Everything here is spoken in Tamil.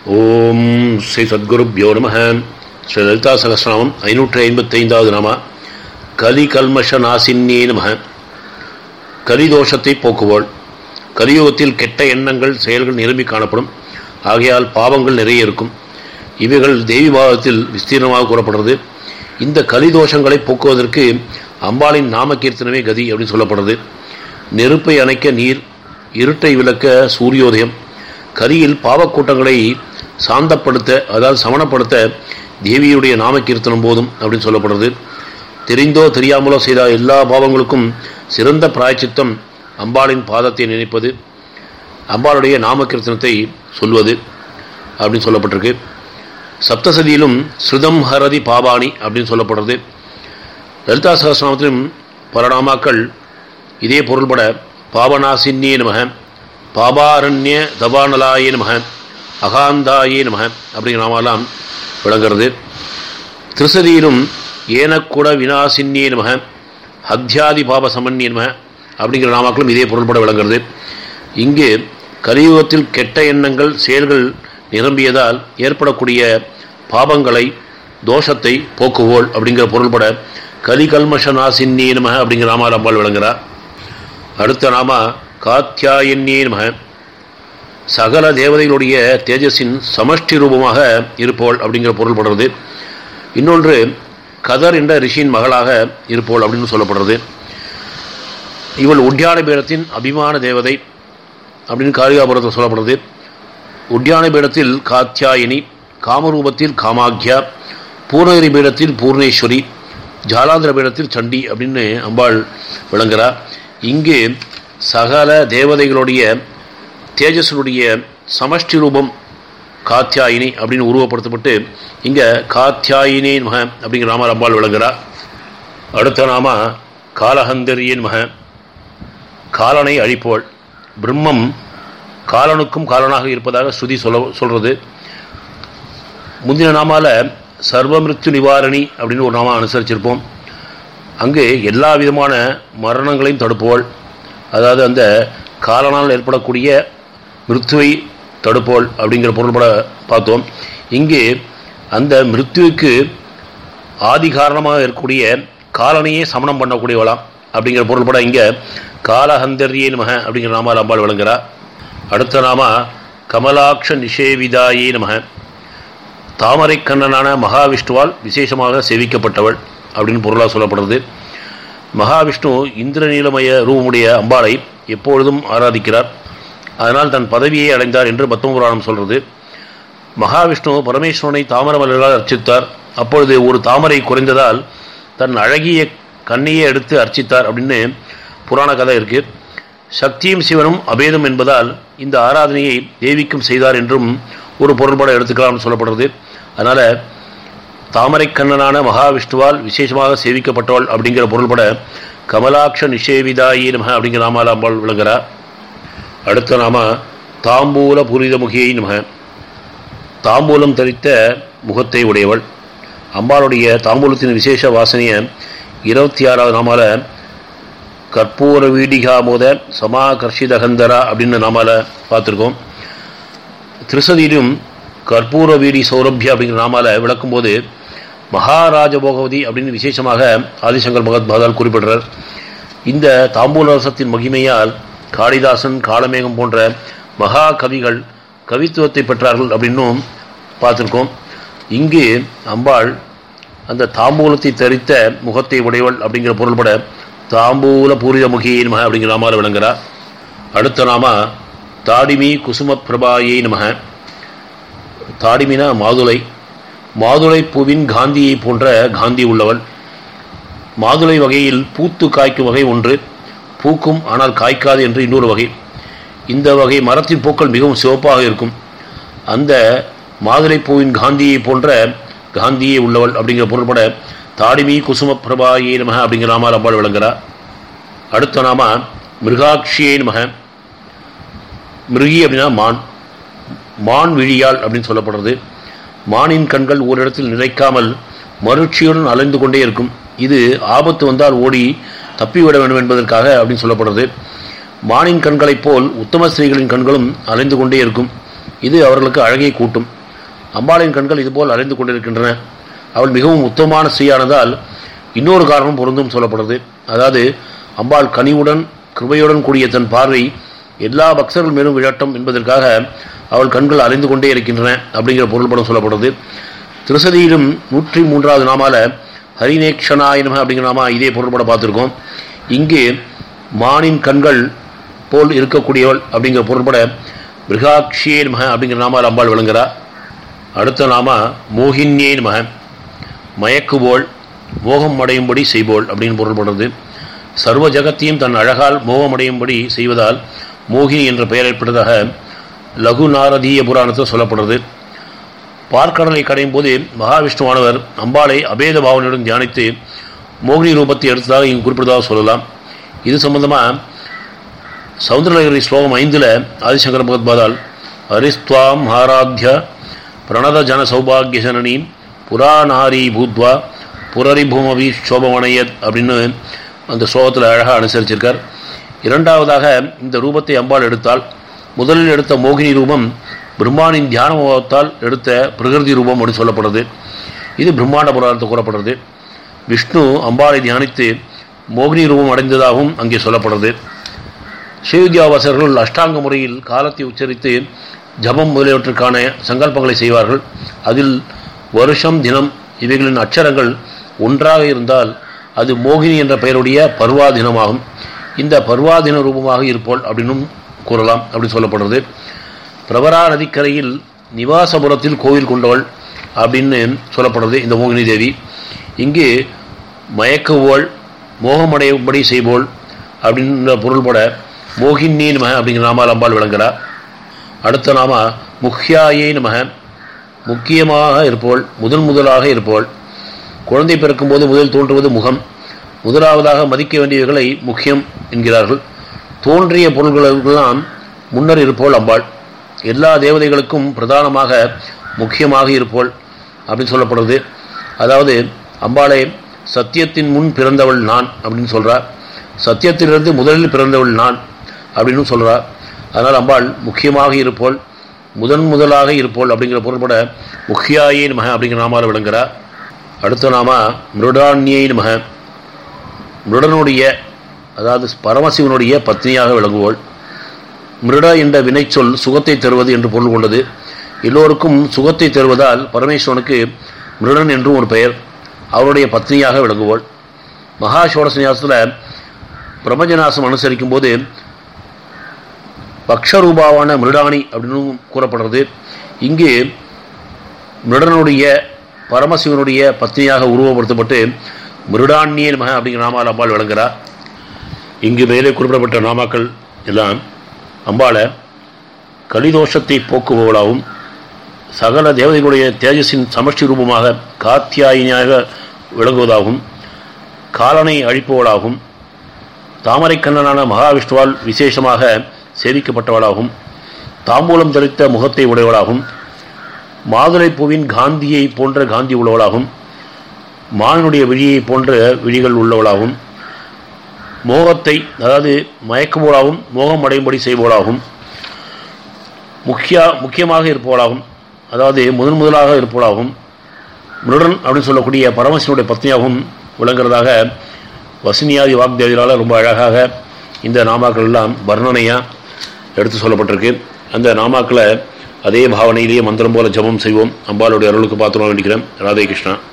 ஓம் ஸ்ரீ சத்குருப்யோ நம ஸ்ரீ லலிதா சகசிரநாமம் ஐநூற்றி ஐம்பத்தைந்தாவது நாம கலி கல்மஷ நாசின்னே நம கலிதோஷத்தை போக்குவோள் கலியுகத்தில் கெட்ட எண்ணங்கள் செயல்கள் நிரம்பி காணப்படும் ஆகையால் பாவங்கள் நிறைய இருக்கும் இவைகள் தேவி பாவத்தில் விஸ்தீர்ணமாக கூறப்படுறது இந்த கலிதோஷங்களை போக்குவதற்கு அம்பாளின் நாம கீர்த்தனமே கதி அப்படின்னு சொல்லப்படுறது நெருப்பை அணைக்க நீர் இருட்டை விளக்க சூரியோதயம் கரியில் பாவக்கூட்டங்களை சாந்தப்படுத்த அதாவது சமணப்படுத்த தேவியுடைய நாம கீர்த்தனம் போதும் அப்படின்னு சொல்லப்படுறது தெரிந்தோ தெரியாமலோ செய்த எல்லா பாவங்களுக்கும் சிறந்த பிராயச்சித்தம் அம்பாளின் பாதத்தை நினைப்பது அம்பாளுடைய நாம கீர்த்தனத்தை சொல்வது அப்படின்னு சொல்லப்பட்டிருக்கு சப்தசதியிலும் ஸ்ருதம் ஹரதி பாபாணி அப்படின்னு சொல்லப்படுறது லலிதா சகசிரநாமத்திலும் பல நாமாக்கள் இதே பொருள்பட பாவநாசின்யே நமக பாபாரண்ய தபானலாயே நமக அகாந்தாயே நமக அப்படிங்கிற நாமெல்லாம் விளங்குறது திருசதியிலும் ஏனக்குட வினாசின்யே நமக ஹத்யாதி பாப சமன்யே நமக அப்படிங்கிற நாமாக்களும் இதே பொருள்பட விளங்குறது இங்கு கலியுகத்தில் கெட்ட எண்ணங்கள் செயல்கள் நிரம்பியதால் ஏற்படக்கூடிய பாபங்களை தோஷத்தை போக்குவோள் அப்படிங்கிற பொருள்பட கலிகல்மஷ நாசின்னே நமக அப்படிங்கிற நாமால் அம்பாள் விளங்குகிறார் அடுத்த நாம காத்தியாயன்யே நமக சகல தேவதைகளுடைய தேஜஸின் சமஷ்டி ரூபமாக இருப்போள் அப்படிங்கிற பொருள்படுறது இன்னொன்று கதர் என்ற ரிஷியின் மகளாக இருப்போள் அப்படின்னு சொல்லப்படுறது இவள் உட்யான பீடத்தின் அபிமான தேவதை அப்படின்னு காளிகாபுரத்தில் சொல்லப்படுறது உட்யான பீடத்தில் காத்தியாயினி காமரூபத்தில் காமாக்யா பூர்ணகிரி பீடத்தில் பூர்ணேஸ்வரி ஜாலாந்திர பீடத்தில் சண்டி அப்படின்னு அம்பாள் விளங்குகிறார் இங்கு சகல தேவதைகளுடைய தேஜஸனுடைய சமஷ்டி ரூபம் காத்தியாயினி அப்படின்னு உருவப்படுத்தப்பட்டு இங்கே காத்தியாயினே மக அப்படிங்கிற நாம அம்பாள் விளங்குகிறார் அடுத்த நாம காலஹந்தரியின் மக காலனை அழிப்போள் பிரம்மம் காலனுக்கும் காலனாக இருப்பதாக ஸ்ருதி சொல்ல சொல்கிறது முந்தின நாமால சர்வமிருத்து நிவாரணி அப்படின்னு ஒரு நாம அனுசரிச்சிருப்போம் அங்கு எல்லா விதமான மரணங்களையும் தடுப்போள் அதாவது அந்த காலனால் ஏற்படக்கூடிய மிருத்துவை தடுப்போள் அப்படிங்கிற பொருள்பட பார்த்தோம் இங்கு அந்த மிருத்துவுக்கு ஆதி காரணமாக இருக்கக்கூடிய காலனையே சமணம் பண்ணக்கூடியவளாம் அப்படிங்கிற பொருள்பட இங்கே காலஹந்தரியே நமக அப்படிங்கிற நாமால் அம்பாள் விளங்குகிறார் அடுத்த நாம கமலாட்ச நிஷேவிதாயே நமக தாமரை கண்ணனான மகாவிஷ்ணுவால் விசேஷமாக சேவிக்கப்பட்டவள் அப்படின்னு பொருளாக சொல்லப்படுறது மகாவிஷ்ணு இந்திரநீலமய ரூபமுடைய அம்பாளை எப்பொழுதும் ஆராதிக்கிறார் அதனால் தன் பதவியை அடைந்தார் என்று பத்ம புராணம் சொல்றது மகாவிஷ்ணு பரமேஸ்வரனை தாமர மலர்களால் அர்ச்சித்தார் அப்பொழுது ஒரு தாமரை குறைந்ததால் தன் அழகிய கண்ணையே எடுத்து அர்ச்சித்தார் அப்படின்னு புராண கதை இருக்கு சக்தியும் சிவனும் அபேதம் என்பதால் இந்த ஆராதனையை தேவிக்கும் செய்தார் என்றும் ஒரு பொருள்பட எடுத்துக்கலாம்னு சொல்லப்படுறது அதனால் தாமரை கண்ணனான மகாவிஷ்ணுவால் விசேஷமாக சேவிக்கப்பட்டவள் அப்படிங்கிற பொருள்பட கமலாட்ச நிஷேவிதாயி நம அப்படிங்கிற நாமால் அம்பாள் விளங்குகிறார் அடுத்த நாம தாம்பூல புரிதமுகியை நமக தாம்பூலம் தரித்த முகத்தை உடையவள் அம்பாளுடைய தாம்பூலத்தின் விசேஷ வாசனையை இருபத்தி ஆறாவது நாமால கற்பூர வீடிகாமோத சமாகர்ஷிதகந்தரா அப்படின்னு நாமால பார்த்துருக்கோம் திருசதியிலும் கற்பூர வீடி சௌரபியா அப்படிங்கிற நாமால விளக்கும்போது மகாராஜ போகவதி அப்படின்னு விசேஷமாக ஆதிசங்கர் மகத் பாதால் குறிப்பிடுறார் இந்த தாம்பூலரசத்தின் மகிமையால் காளிதாசன் காளமேகம் போன்ற மகா கவிகள் கவித்துவத்தை பெற்றார்கள் அப்படின்னும் பார்த்துருக்கோம் இங்கு அம்பாள் அந்த தாம்பூலத்தை தரித்த முகத்தை உடையவள் அப்படிங்கிற பொருள்பட தாம்பூல பூரித முகியை நமக அப்படிங்கிற நாமால விளங்குகிறார் அடுத்த நாம தாடிமி குசும பிரபாயை நமக தாடிமினா மாதுளை மாதுளை பூவின் காந்தியை போன்ற காந்தி உள்ளவள் மாதுளை வகையில் பூத்து காய்க்கும் வகை ஒன்று பூக்கும் ஆனால் காய்க்காது என்று இன்னொரு வகை இந்த வகை மரத்தின் பூக்கள் மிகவும் சிவப்பாக இருக்கும் அந்த மாதுளை பூவின் காந்தியை போன்ற காந்தியே உள்ளவள் அப்படிங்கிற பொருள்பட தாடிமி குசும பிரபாயே நமக அப்படிங்கிற நாமால் அம்பாள் விளங்குகிறார் அடுத்த நாம மிருகாட்சியே நமக மிருகி அப்படின்னா மான் மான் விழியாள் அப்படின்னு சொல்லப்படுறது மானின் கண்கள் ஓரிடத்தில் நிறைக்காமல் மறுச்சியுடன் அலைந்து கொண்டே இருக்கும் இது ஆபத்து வந்தால் ஓடி தப்பிவிட வேண்டும் என்பதற்காக அப்படின்னு சொல்லப்படுறது மானின் கண்களைப் போல் உத்தம ஸ்திரீகளின் கண்களும் அலைந்து கொண்டே இருக்கும் இது அவர்களுக்கு அழகை கூட்டும் அம்பாளின் கண்கள் இதுபோல் அலைந்து கொண்டிருக்கின்றன அவள் மிகவும் உத்தமமான ஸ்ரீயானதால் இன்னொரு காரணம் பொருந்தும் சொல்லப்படுறது அதாவது அம்பாள் கனிவுடன் கிருபையுடன் கூடிய தன் பார்வை எல்லா பக்தர்கள் மேலும் விழட்டும் என்பதற்காக அவள் கண்கள் அலைந்து கொண்டே இருக்கின்றன அப்படிங்கிற பொருள்படம் சொல்லப்படுறது திருசதியிலும் நூற்றி மூன்றாவது நாமால ஹரிநேக்ஷனாயினம அப்படிங்கிற நாமா இதே பொருள்பட பார்த்துருக்கோம் இங்கு மானின் கண்கள் போல் இருக்கக்கூடியவள் அப்படிங்கிற பொருள்பட மிருகாட்சியே நமக அப்படிங்கிற நாமால் அம்பாள் விளங்குறா அடுத்த நாமா மோகின்யே நமக மயக்குவோள் மோகம் அடையும்படி செய்வோள் அப்படின்னு பொருள்படுறது சர்வ ஜகத்தையும் தன் அழகால் மோகமடையும்படி செய்வதால் மோகினி என்ற பெயர் ஏற்பட்டதாக லகு நாரதீய புராணத்தில் சொல்லப்படுறது பார்க்கடலை கடையும் போது மகாவிஷ்ணுவானவர் அம்பாளை அபேத பாவனையுடன் தியானித்து மோகினி ரூபத்தை எடுத்ததாக இங்கு குறிப்பிட்டதாக சொல்லலாம் இது சம்பந்தமாக சௌந்தரலகரி ஸ்லோகம் ஐந்தில் ஆதிசங்கர பகவத்பாதால் ஹரிஸ்துவாம் ஆராத்திய பிரணத ஜன சௌபாகிய ஜனனி புராணாரி பூத்வா புரரி பூமவி சோபமணையத் அப்படின்னு அந்த ஸ்லோகத்தில் அழகாக அனுசரிச்சிருக்கார் இரண்டாவதாக இந்த ரூபத்தை அம்பாள் எடுத்தால் முதலில் எடுத்த மோகினி ரூபம் பிரம்மானின் தியான மோகத்தால் எடுத்த பிரகிருதி ரூபம் அப்படின்னு சொல்லப்படுறது இது பிரம்மாண்ட புராணத்தை கூறப்படுறது விஷ்ணு அம்பாளை தியானித்து மோகினி ரூபம் அடைந்ததாகவும் அங்கே சொல்லப்படுறது ஸ்ரீவித்யாவாசர்கள் அஷ்டாங்க முறையில் காலத்தை உச்சரித்து ஜபம் முதலியவற்றுக்கான சங்கல்பங்களை செய்வார்கள் அதில் வருஷம் தினம் இவைகளின் அச்சரங்கள் ஒன்றாக இருந்தால் அது மோகினி என்ற பெயருடைய பர்வா தினமாகும் இந்த பர்வாதின ரூபமாக இருப்போல் அப்படின்னும் கூறலாம் அப்படின்னு சொல்லப்படுறது பிரபரா நதிக்கரையில் நிவாசபுரத்தில் கோவில் கொண்டவள் அப்படின்னு சொல்லப்படுறது இந்த மோகினி தேவி இங்கு மயக்குவோள் மோகமடையும்படி செய்வோள் அப்படின்ற பொருள்பட மோகினி நம அப்படிங்கிற நாமால் அம்பாள் விளங்குகிறார் அடுத்த நாம முக்கியாயே நம முக்கியமாக இருப்போள் முதன் முதலாக இருப்போள் குழந்தை பிறக்கும்போது முதல் தோன்றுவது முகம் முதலாவதாக மதிக்க வேண்டியவர்களை முக்கியம் என்கிறார்கள் தோன்றிய பொருள்களெல்லாம் முன்னர் இருப்போள் அம்பாள் எல்லா தேவதைகளுக்கும் பிரதானமாக முக்கியமாக இருப்போள் அப்படின்னு சொல்லப்படுறது அதாவது அம்பாளை சத்தியத்தின் முன் பிறந்தவள் நான் அப்படின்னு சொல்கிறார் சத்தியத்திலிருந்து முதலில் பிறந்தவள் நான் அப்படின்னு சொல்கிறார் அதனால் அம்பாள் முக்கியமாக இருப்போள் முதன் முதலாக இருப்போள் அப்படிங்கிற பொருள்பட முக்கியாயே நமக அப்படிங்கிற நாமால் விளங்குகிறார் அடுத்த நாம மிருடான்யை நமக மிருடனுடைய அதாவது பரமசிவனுடைய பத்னியாக விளங்குவோள் மிருட என்ற வினைச்சொல் சுகத்தை தருவது என்று பொருள் கொண்டது எல்லோருக்கும் சுகத்தை தருவதால் பரமேஸ்வரனுக்கு மிருடன் என்றும் ஒரு பெயர் அவருடைய பத்னியாக விளங்குவோள் மகா சோடசன்யாசத்தில் பிரபஞ்சநாசம் அனுசரிக்கும் போது பக்ஷரூபாவான மிருடாணி அப்படின்னு கூறப்படுறது இங்கு மிருடனுடைய பரமசிவனுடைய பத்னியாக உருவப்படுத்தப்பட்டு மிருடாண்யே மக அப்படிங்கிற நாமால் அம்பாள் விளங்குகிறார் இங்கு மேலே குறிப்பிடப்பட்ட நாமாக்கள் எல்லாம் அம்பாளை கலிதோஷத்தை போக்குபவளாகவும் சகல தேவதைகளுடைய தேஜஸின் சமஷ்டி ரூபமாக காத்தியாயினியாக விளங்குவதாகவும் காலனை அழிப்பவளாகவும் தாமரைக்கண்ணனான மகாவிஷ்ணுவால் விசேஷமாக சேவிக்கப்பட்டவளாகவும் தாம்பூலம் தரித்த முகத்தை உடையவளாகவும் மாதுளை பூவின் காந்தியை போன்ற காந்தி உள்ளவளாகும் மானுடைய விழியை போன்ற விழிகள் உள்ளவளாகும் மோகத்தை அதாவது மயக்குபவளாகவும் மோகம் அடையும்படி செய்பவளாகும் முக்கிய முக்கியமாக இருப்பவளாகும் அதாவது முதன் முதலாக இருப்பவளாகும் மிருடன் அப்படின்னு சொல்லக்கூடிய பரமசிவனுடைய பத்னியாகவும் விளங்குறதாக வசினியாதி வாக்தேவியால் ரொம்ப அழகாக இந்த நாமாக்கள் எல்லாம் வர்ணனையாக எடுத்து சொல்லப்பட்டிருக்கு அந்த நாமாக்களை அதே பாவனையிலேயே மந்திரம் போல ஜபம் செய்வோம் அம்பாளுடைய அருளுக்கு பாத்திரம் வேண்டிக்கிறேன் ராதே கிருஷ்ணா